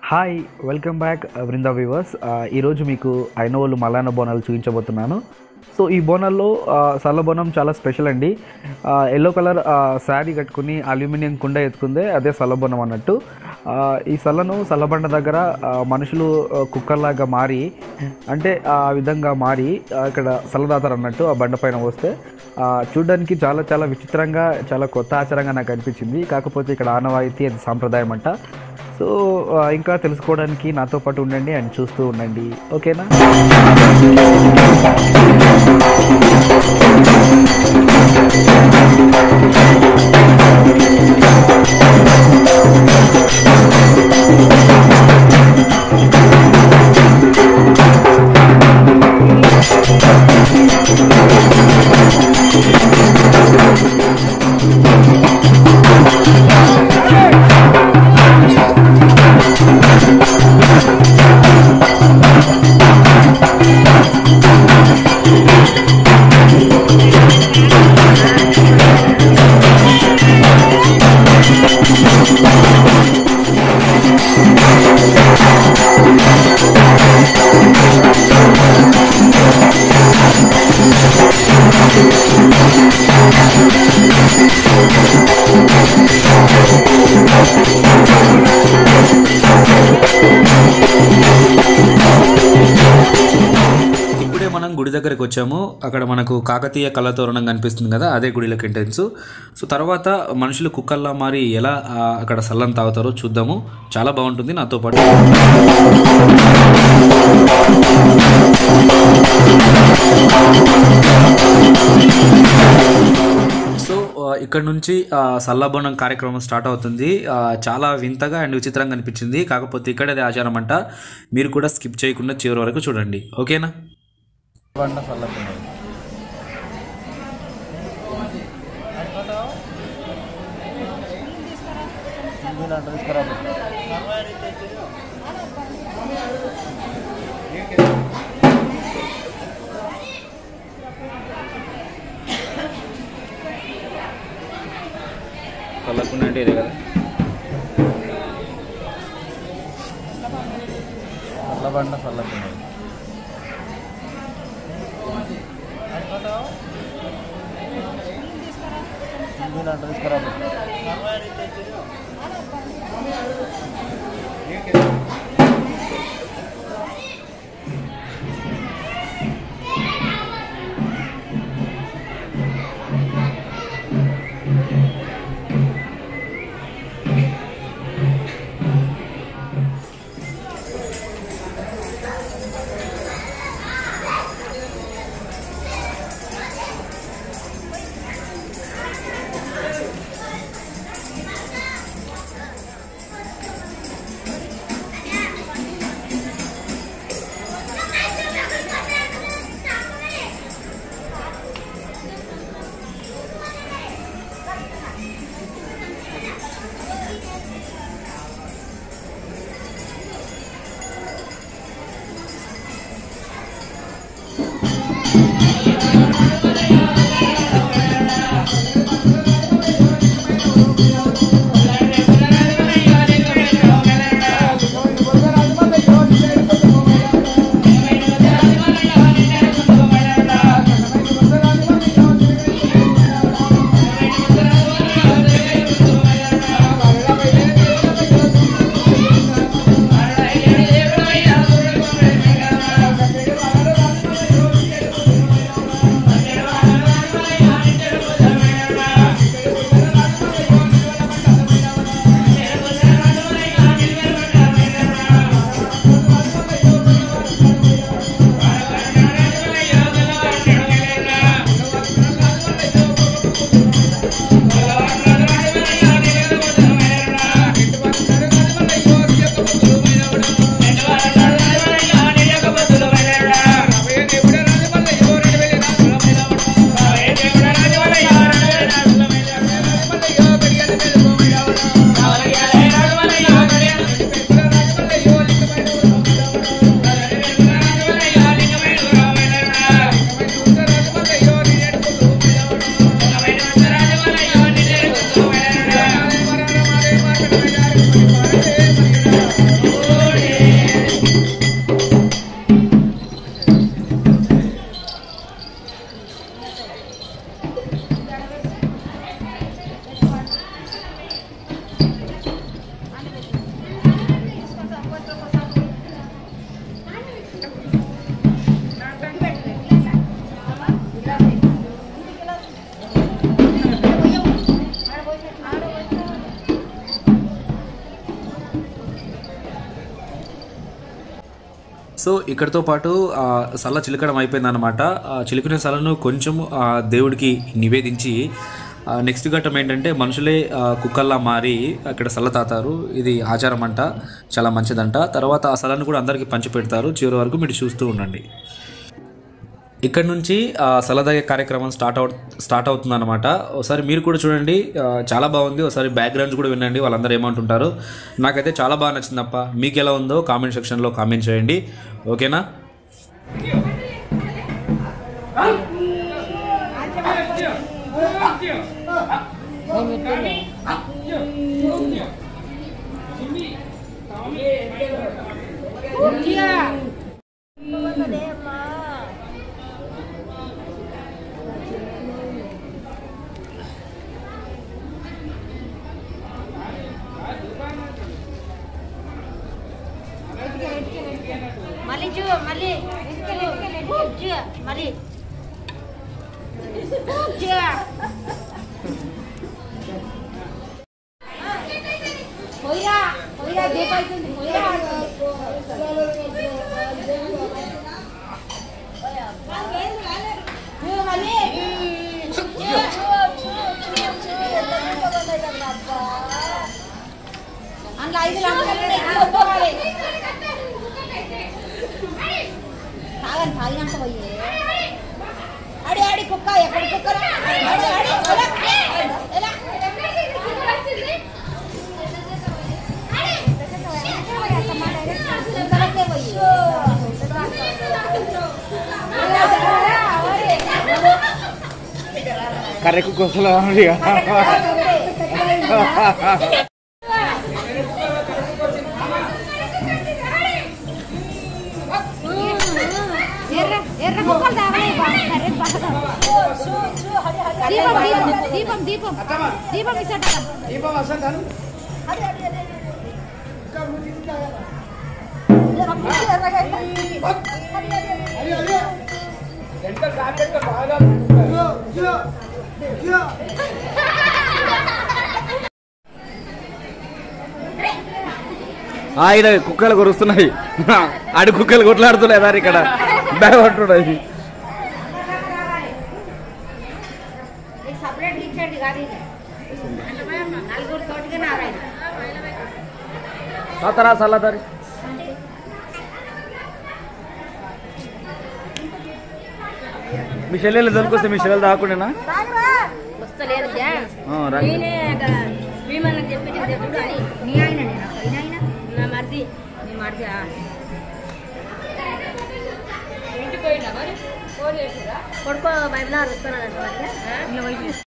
Hi welcome back Brinda viewers ఈరోజు మీకు ఐనోళ్ళు మలాన బోనాలు చూపించబోతున్నాను సో ఈ బోనాల్లో ఆ, సల్ల బోనం చాలా స్పెషల్ అండి ఎల్లో కలర్ శారీ కట్టుకుని అల్యూమినియం కుండ ఎత్తుకుందే అదే సల్ల బోనం అన్నట్టు ఆ, ఈ సల్లను సల్లబండ దగ్గర ఆ, మనుషులు ఆ, కుక్కర్లాగా మారి అంటే ఆ విధంగా మారి ఆ, ఇక్కడ సల్లదాతారు అన్నట్టు ఆ బండ పైన వస్తే ఆ, చూడ్డానికి చాలా చాలా విచిత్రంగా చాలా కొత్త ఆచారంగా నాకు అనిపించింది కాకపోతే ఇక్కడ ఆనవాయితీ అది సాంప్రదాయం అంట సో ఆ, ఇంకా తెలుసుకోవడానికి నాతో పాటు ఉండండి అండ్ చూస్తూ ఉండండి ఓకేనా ఇప్పుడే మనం గుడి దగ్గరికి వచ్చాము అక్కడ మనకు కాకతీయ కళతోరణం కనిపిస్తుంది కదా అదే గుడిలోకి ఎంట్రన్స్ సో తర్వాత మనుషులు కుక్కల్లా మారి ఎలా ఆ, అక్కడ సల్లం తాగుతారో చూద్దాము చాలా బాగుంటుంది నాతో పాటు సో ఆ, ఇక్కడ నుంచి ఆ, సల్లబోనం కార్యక్రమం స్టార్ట్ అవుతుంది ఆ, చాలా వింతగా అండ్ విచిత్రంగా అనిపించింది కాకపోతే ఇక్కడదే ఆచారం అంట మీరు కూడా స్కిప్ చేయకుండా చివరి వరకు చూడండి ఓకేనా బండ సల్లబోనం చల్లకుండా అంటే ఇదే కదా సల్లబండ సల్లబోనం సో ఇక్కడితో పాటు ఆ, సల్ల చిలకడం అయిపోయిందన్నమాట ఆ చిలికిన సలను కొంచెం ఆ, దేవుడికి నివేదించి ఆ, నెక్స్ట్ ఘట్టం ఏంటంటే మనుషులే ఆ, కుక్కల్లా మారి అక్కడ సల్ల తాతారు ఇది ఆచారం అంట చాలా మంచిదంట తర్వాత ఆ సలను కూడా అందరికీ పంచి పెడతారు చివరి వరకు మీరు చూస్తూ ఉండండి ఇక్కడ నుంచి ఆ, సలదాగే కార్యక్రమం స్టార్ట్ అవు స్టార్ట్ అవుతుందన్నమాట ఒకసారి మీరు కూడా చూడండి ఆ, చాలా బాగుంది ఒకసారి బ్యాక్గ్రౌండ్స్ కూడా వినండి వాళ్ళందరూ ఏమంటుంటారు నాకైతే చాలా బాగా నచ్చిందప్ప మీకు ఎలా ఉందో కామెంట్ సెక్షన్లో కామెంట్ చేయండి ఓకేనా మళ్ళీ చూ మళ్ళీ చూ మళ్ళీ చూ పోయిరా పోయిరా దీప అవుతుంది పోయిరా చూ మళ్ళీ చూ, చూ, చూ, చూ, చూ. అందులో ఐదు లంచాలు ఉన్నాయి, తీసుకోవాలి. తాగని తాగినాక పోయి ఆడి ఆడి కుక్క ఎక్కడ కుక్క ఆడి ఆడి ఎలా? ఎలా? ఇంతవరకే పోయి. కర్రెకు కొసలు ఎర్ర ఎర్ర కుక్కలు తాగలే బాగా కర్రె బాగా దీపం దీపం దీపం దీపం ఇచ్చట ఇక్కడ కుక్కలు కొరుస్తున్నాయి ఆడి కుక్కలు కొట్లాడుతున్నాయి దాని ఇక్కడ భయపడుతున్నాయి సపరేట్ ఇచ్చాడు కాదు ఇది నలుగురు తోటిగా నారాయణ తాతరా సల్లదారి మీ చెల్లెలు దొరికొస్తే మీ చెల్లెలు దాక్కుండేనా వస్తలేదు రండి నేనే భీమన్నకు చెప్పి చెప్పుడు అని నీ ఆయన నా మరిది నీ మరిది కొడుకో బైబిల్ వస్తున్నాడు